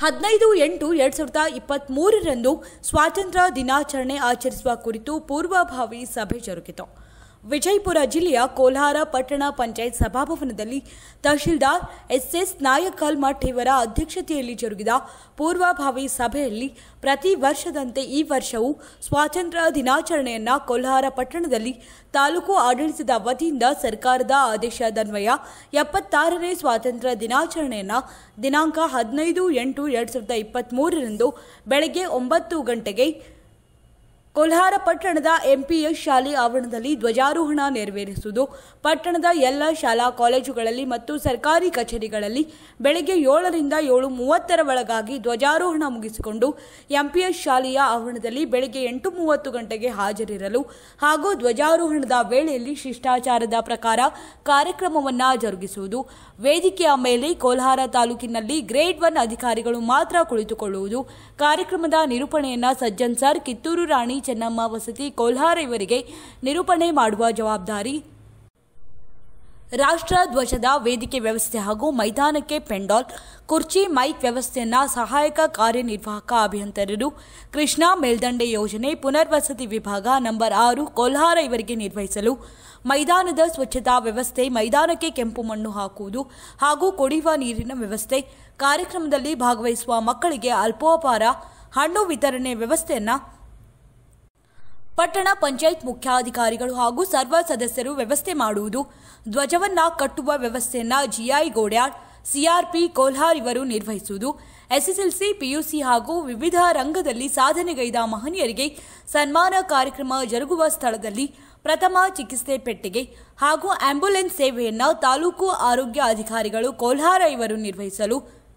ಹದಿನೈದು ಎಂಟು ಎರಡ್ ಸಾವಿರದ ಇಪ್ಪತ್ತ್ ಮೂರರಂದು ಸ್ವಾತಂತ್ರ್ಯ ದಿನಾಚರಣೆ ಆಚರಿಸುವ ಕುರಿತು ಪೂರ್ವಭಾವಿ ಸಭೆ ಜರುಗಿತು ವಿಜಯಪುರ ಜಿಲ್ಲೆಯ ಕೋಲಾರ ಪಟ್ಟಣ ಪಂಚಾಯತ್ ಸಭಾಭವನದಲ್ಲಿ ತಹಶೀಲ್ದಾರ್ ಎಸ್ಎಸ್ ನಾಯಕಲ್ ಮಠ್ ಇವರ ಅಧ್ಯಕ್ಷತೆಯಲ್ಲಿ ಜರುಗಿದ ಪೂರ್ವಭಾವಿ ಸಭೆಯಲ್ಲಿ ಪ್ರತಿ ವರ್ಷದಂತೆ ಈ ವರ್ಷವೂ ಸ್ವಾತಂತ್ರ್ಯ ದಿನಾಚರಣೆಯನ್ನ ಕೋಲಾರ ಪಟ್ಟಣದಲ್ಲಿ ತಾಲೂಕು ಆಡಳಿತದ ವತಿಯಿಂದ ಸರ್ಕಾರದ ಆದೇಶದನ್ವಯ ಎಪ್ಪತ್ತಾರನೇ ಸ್ವಾತಂತ್ರ್ಯ ದಿನಾಚರಣೆಯನ್ನ ದಿನಾಂಕ ಹದಿನೈದು ಎಂಟು ಎರಡ್ ಸಾವಿರದ ಇಪ್ಪತ್ತ್ ಮೂರರಂದು ಬೆಳಗ್ಗೆ ಒಂಬತ್ತು ಗಂಟೆಗೆ ಕೋಲಾರ ಪಟ್ಟಣದ ಎಂಪಿಎಸ್ ಶಾಲೆ ಆವರಣದಲ್ಲಿ ಧ್ವಜಾರೋಹಣ ನೆರವೇರಿಸುವುದು ಪಟ್ಟಣದ ಎಲ್ಲ ಶಾಲಾ ಕಾಲೇಜುಗಳಲ್ಲಿ ಮತ್ತು ಸರ್ಕಾರಿ ಕಚೇರಿಗಳಲ್ಲಿ ಬೆಳಗ್ಗೆ ಏಳರಿಂದ ಏಳು ಮೂವತ್ತರ ಒಳಗಾಗಿ ಧ್ವಜಾರೋಹಣ ಮುಗಿಸಿಕೊಂಡು ಎಂಪಿಎಸ್ ಶಾಲೆಯ ಆವರಣದಲ್ಲಿ ಬೆಳಗ್ಗೆ ಎಂಟು ಮೂವತ್ತು ಗಂಟೆಗೆ ಹಾಜರಿರಲು ಹಾಗೂ ಧ್ವಜಾರೋಹಣದ ವೇಳೆಯಲ್ಲಿ ಶಿಷ್ಟಾಚಾರದ ಪ್ರಕಾರ ಕಾರ್ಯಕ್ರಮವನ್ನು ಜರುಗಿಸುವುದು ವೇದಿಕೆಯ ಮೇಲೆ ಕೋಲಾರ ತಾಲೂಕಿನಲ್ಲಿ ಗ್ರೇಡ್ ಒನ್ ಅಧಿಕಾರಿಗಳು ಮಾತ್ರ ಕುಳಿತುಕೊಳ್ಳುವುದು ಕಾರ್ಯಕ್ರಮದ ನಿರೂಪಣೆಯನ್ನ ಸಜ್ಜನ್ ಸರ್ ಕಿತ್ತೂರು ರಾಣಿ ಚೆನ್ನಮ್ಮ ವಸತಿ ಕೋಲ್ಹಾರ ಇವರಿಗೆ ನಿರೂಪಣೆ ಮಾಡುವ ಜವಾಬ್ದಾರಿ ರಾಷ್ಟ್ರ ಧ್ವಜದ ವೇದಿಕೆ ವ್ಯವಸ್ಥೆ ಹಾಗೂ ಮೈದಾನಕ್ಕೆ ಪೆಂಡಾಲ್ ಕುರ್ಚಿ ಮೈಕ್ ವ್ಯವಸ್ಥೆಯನ್ನ ಸಹಾಯಕ ಕಾರ್ಯನಿರ್ವಾಹಕ ಅಭಿಯಂತರರು ಕೃಷ್ಣಾ ಮೇಲ್ದಂಡೆ ಯೋಜನೆ ಪುನರ್ವಸತಿ ವಿಭಾಗ ನಂಬರ್ ಆರು ಕೋಲ್ಹಾರ ಇವರಿಗೆ ನಿರ್ವಹಿಸಲು ಮೈದಾನದ ಸ್ವಚ್ಛತಾ ವ್ಯವಸ್ಥೆ ಮೈದಾನಕ್ಕೆ ಕೆಂಪು ಮಣ್ಣು ಹಾಕುವುದು ಹಾಗೂ ಕುಡಿಯುವ ನೀರಿನ ವ್ಯವಸ್ಥೆ ಕಾರ್ಯಕ್ರಮದಲ್ಲಿ ಭಾಗವಹಿಸುವ ಮಕ್ಕಳಿಗೆ ಅಲ್ಪೋಪಾರ ಹಣ್ಣು ವಿತರಣೆ ವ್ಯವಸ್ಥೆಯನ್ನ ಪಟ್ಟಣ ಪಂಚಾಯತ್ ಮುಖ್ಯಾಧಿಕಾರಿಗಳು ಹಾಗೂ ಸರ್ವ ಸದಸ್ಯರು ವ್ಯವಸ್ಥೆ ಮಾಡುವುದು ಧ್ವಜವನ್ನ ಕಟ್ಟುವ ವ್ಯವಸ್ಥೆಯನ್ನ ಜಿಐ ಗೋಡ್ಯಾಳ್ ಸಿಆರ್ಪಿ ಕೋಲ್ಹಾರ್ ಇವರು ನಿರ್ವಹಿಸುವುದು ಎಸ್ಎಸ್ಎಲ್ಸಿ ಪಿಯುಸಿ ಹಾಗೂ ವಿವಿಧ ರಂಗದಲ್ಲಿ ಸಾಧನೆಗೈದ ಮಹನೀಯರಿಗೆ ಸನ್ಮಾನ ಕಾರ್ಯಕ್ರಮ ಜರುಗುವ ಸ್ಥಳದಲ್ಲಿ ಪ್ರಥಮ ಚಿಕಿತ್ಸೆ ಪೆಟ್ಟಿಗೆ ಹಾಗೂ ಆಂಬ್ಯುಲೆನ್ಸ್ ಸೇವೆಯನ್ನ ತಾಲೂಕು ಆರೋಗ್ಯ ಅಧಿಕಾರಿಗಳು ಕೋಲ್ಹಾರ ಇವರು ನಿರ್ವಹಿಸಲು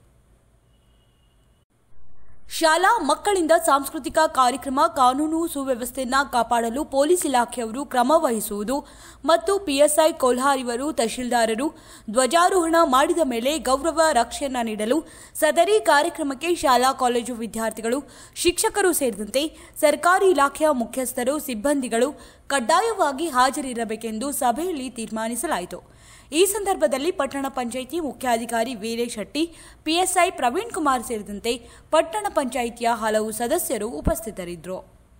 ಶಾಲಾ ಮಕ್ಕಳಿಂದ ಸಾಂಸ್ಕೃತಿಕ ಕಾರ್ಯಕ್ರಮ ಕಾನೂನು ಸುವ್ಯವಸ್ಥೆಯನ್ನ ಕಾಪಾಡಲು ಪೊಲೀಸ್ ಇಲಾಖೆಯವರು ಕ್ರಮ ವಹಿಸುವುದು ಮತ್ತು ಪಿಎಸ್ಐ ಕೋಲ್ಹಾರ್ ಇವರು ತಹಶೀಲ್ದಾರರು ಧ್ವಜಾರೋಹಣ ಮಾಡಿದ ಮೇಲೆ ಗೌರವ ರಕ್ಷೆಯನ್ನ ನೀಡಲು ಸದರಿ ಕಾರ್ಯಕ್ರಮಕ್ಕೆ ಶಾಲಾ ಕಾಲೇಜು ವಿದ್ಯಾರ್ಥಿಗಳು ಶಿಕ್ಷಕರು ಸೇರಿದಂತೆ ಸರ್ಕಾರಿ ಇಲಾಖೆಯ ಮುಖ್ಯಸ್ಥರು ಸಿಬ್ಬಂದಿಗಳು ಕಡ್ಡಾಯವಾಗಿ ಹಾಜರಿರಬೇಕೆಂದು ಸಭೆಯಲ್ಲಿ ತೀರ್ಮಾನಿಸಲಾಯಿತು ಈ ಸಂದರ್ಭದಲ್ಲಿ ಪಟ್ಟಣ ಪಂಚಾಯಿತಿ ಮುಖ್ಯಾಧಿಕಾರಿ ವೀರೇಶ್ ಶೆಟ್ಟಿ ಪಿಎಸ್ಐ ಪ್ರವೀಣ್ ಕುಮಾರ್ ಸೇರಿದಂತೆ ಪಟ್ಟಣ ಪಂಚಾಯಿತಿಯ ಹಲವು ಸದಸ್ಯರು ಉಪಸ್ಥಿತರಿದ್ದರು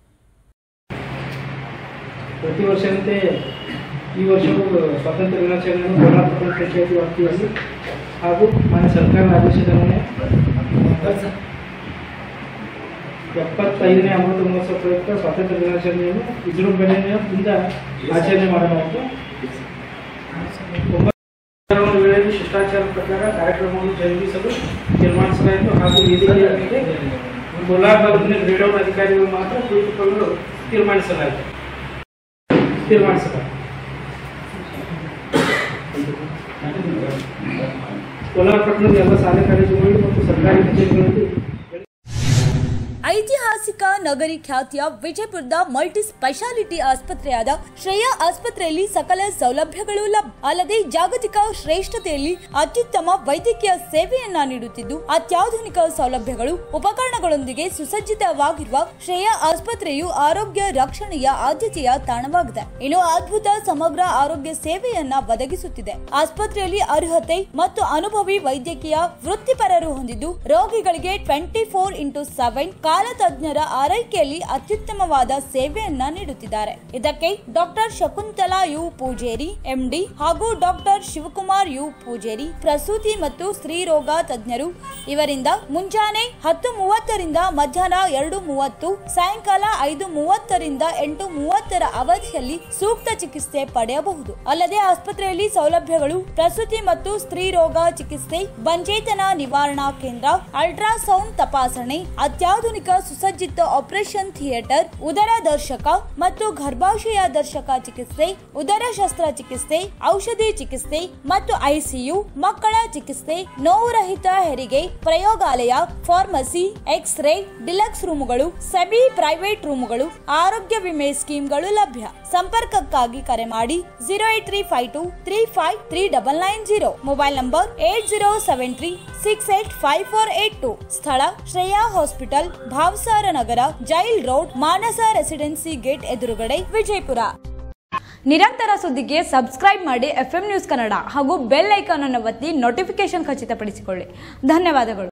ಪ್ರತಿ ವರ್ಷದಂತೆ ಈ ವರ್ಷವೂ ಸ್ವಾತಂತ್ರ್ಯ ದಿನಾಚರಣೆಯನ್ನು ಕೋಲಾರ ಪಟ್ಟಣ ಪಂಚಾಯತಿ ವ್ಯಾಪ್ತಿಯಲ್ಲಿ ಹಾಗೂ ಮಾನ್ಯ ಸರ್ಕಾರದ ಆದೇಶದನ್ವಯ ಎಪ್ಪತ್ತೈದನೇ ಅಮೃತ ಮಹೋತ್ಸವ ಪ್ರಯುಕ್ತ ಸ್ವಾತಂತ್ರ್ಯ ದಿನಾಚರಣೆಯನ್ನು ವಿಜೃಂಭಣೆಯಿಂದ ಆಚರಣೆ ಮಾಡಲಾಯಿತು ಒಂಬತ್ತು ವೇಳೆಯಲ್ಲಿ ಶಿಷ್ಟಾಚಾರದ ಪ್ರಕಾರ ಕಾರ್ಯಕ್ರಮವನ್ನು ಜರುಗಿಸಲು ತೀರ್ಮಾನಿಸಲಾಯಿತು ಹಾಗೂ ವೇದಿಕೆಯ ಮೇಲೆ ಕೋಲಾರ ತಾಲೂಕಿನ ಗ್ರೇಡ್ ಒನ್ ಅಧಿಕಾರಿಗಳು ಮಾತ್ರ ಕುಳಿತುಕೊಳ್ಳಲು ತೀರ್ಮಾನಿಸಲಾಯಿತು ತೀರ್ಮಾನಿಸಲಾಯಿತು ಕೋಲಾರ ಪಟ್ಟಣದ ಎಲ್ಲ ಶಾಲೆ ಕಾಲೇಜುಗಳು ಮತ್ತು ಸರ್ಕಾರಿ ಕಚೇರಿಗಳಲ್ಲಿ ಐತಿಹಾಸಿಕ ನಗರಿ ಖ್ಯಾತಿಯ ವಿಜಯಪುರದ ಮಲ್ಟಿ ಸ್ಪೆಷಾಲಿಟಿ ಆಸ್ಪತ್ರೆಯಾದ ಶ್ರೇಯಾ ಆಸ್ಪತ್ರೆಯಲ್ಲಿ ಸಕಲ ಸೌಲಭ್ಯಗಳು ಲಭ್ಯ ಅಲ್ಲದೆ ಜಾಗತಿಕ ಶ್ರೇಷ್ಠತೆಯಲ್ಲಿ ಅತ್ಯುತ್ತಮ ವೈದ್ಯಕೀಯ ಸೇವೆಯನ್ನ ನೀಡುತ್ತಿದ್ದು ಅತ್ಯಾಧುನಿಕ ಸೌಲಭ್ಯಗಳು ಉಪಕರಣಗಳೊಂದಿಗೆ ಸುಸಜ್ಜಿತವಾಗಿರುವ ಶ್ರೇಯಾ ಆಸ್ಪತ್ರೆಯು ಆರೋಗ್ಯ ರಕ್ಷಣೆಯ ಆದ್ಯತೆಯ ತಾಣವಾಗಿದೆ ಇನ್ನು ಅದ್ಭುತ ಸಮಗ್ರ ಆರೋಗ್ಯ ಸೇವೆಯನ್ನ ಒದಗಿಸುತ್ತಿದೆ ಆಸ್ಪತ್ರೆಯಲ್ಲಿ ಅರ್ಹತೆ ಮತ್ತು ಅನುಭವಿ ವೈದ್ಯಕೀಯ ವೃತ್ತಿಪರರು ಹೊಂದಿದ್ದು ರೋಗಿಗಳಿಗೆ ಟ್ವೆಂಟಿ ಫೋರ್ ಇಂಟು ಸೆವೆನ್ ಕಾಲತಜ್ಞರ ಆರೈಕೆಯಲ್ಲಿ ಅತ್ಯುತ್ತಮವಾದ ಸೇವೆಯನ್ನ ನೀಡುತ್ತಿದ್ದಾರೆ ಇದಕ್ಕೆ doctor Shakuntala U Pujeri MD ಹಾಗೂ ಡಾಕ್ಟರ್ ಶಿವಕುಮಾರ್ ಯು ಪೂಜೇರಿ ಪ್ರಸೂತಿ ಮತ್ತು ಸ್ತ್ರೀರೋಗ ತಜ್ಞರು ಇವರಿಂದ ಮುಂಜಾನೆ ಹತ್ತು ಮೂವತ್ತರಿಂದ ಮಧ್ಯಾಹ್ನ ಎರಡು ಮೂವತ್ತು ಸಾಯಂಕಾಲ ಐದು ಮೂವತ್ತರಿಂದ ಎಂಟು ಮೂವತ್ತರ ಅವಧಿಯಲ್ಲಿ ಸೂಕ್ತ ಚಿಕಿತ್ಸೆ ಪಡೆಯಬಹುದು ಅಲ್ಲದೆ ಆಸ್ಪತ್ರೆಯಲ್ಲಿ ಸೌಲಭ್ಯಗಳು ಪ್ರಸೂತಿ ಮತ್ತು ಸ್ತ್ರೀರೋಗ ಚಿಕಿತ್ಸೆ ಬಂಜೇತನ ನಿವಾರಣಾ ಕೇಂದ್ರ ಅಲ್ಟ್ರಾಸೌಂಡ್ ತಪಾಸಣೆ ಅತ್ಯಾಧುನಿಕ ಸುಸಜ್ಜಿತ ಆಪರೇಷನ್ ಥಿಯೇಟರ್ ಉದರ ದರ್ಶಕ ಮತ್ತು ಗರ್ಭಾಶಯ ದರ್ಶಕ ಚಿಕಿತ್ಸೆ ಉದರ ಶಸ್ತ್ರಚಿಕಿತ್ಸೆ ಔಷಧಿ ಚಿಕಿತ್ಸೆ ಮತ್ತು ಐಸಿಯು ಮಕ್ಕಳ ಚಿಕಿತ್ಸೆ ನೋವುರಹಿತ ಹೆರಿಗೆ ಪ್ರಯೋಗಾಲಯ ಫಾರ್ಮಸಿ ಎಕ್ಸ್ ರೇ ಡಿಲಕ್ಸ್ ರೂಮುಗಳು ಸೆಮಿ ಪ್ರೈವೇಟ್ ರೂಮುಗಳು ಆರೋಗ್ಯ ವಿಮೆ ಸ್ಕೀಮ್ಗಳು ಲಭ್ಯ ಸಂಪರ್ಕಕ್ಕಾಗಿ ಕರೆ ಮಾಡಿ zero eight three five two three five three double nine zero mobile number eight zero seven three six eight five four eight two ಸ್ಥಳ Shreya hospital Bhavasar Nagar jail road Manasa residency gate ಎದುರುಗಡೆ ವಿಜಯಪುರ ನಿರಂತರ ಸುದ್ದಿಗೆ ಸಬ್ಸ್ಕ್ರೈಬ್ ಮಾಡಿ ಎಫ್ ನ್ಯೂಸ್ ಕನ್ನಡ ಹಾಗೂ bell icon ಅನ್ನು ಒತ್ತಿ notification ಖಚಿತಪಡಿಸಿಕೊಳ್ಳಿ ಧನ್ಯವಾದಗಳು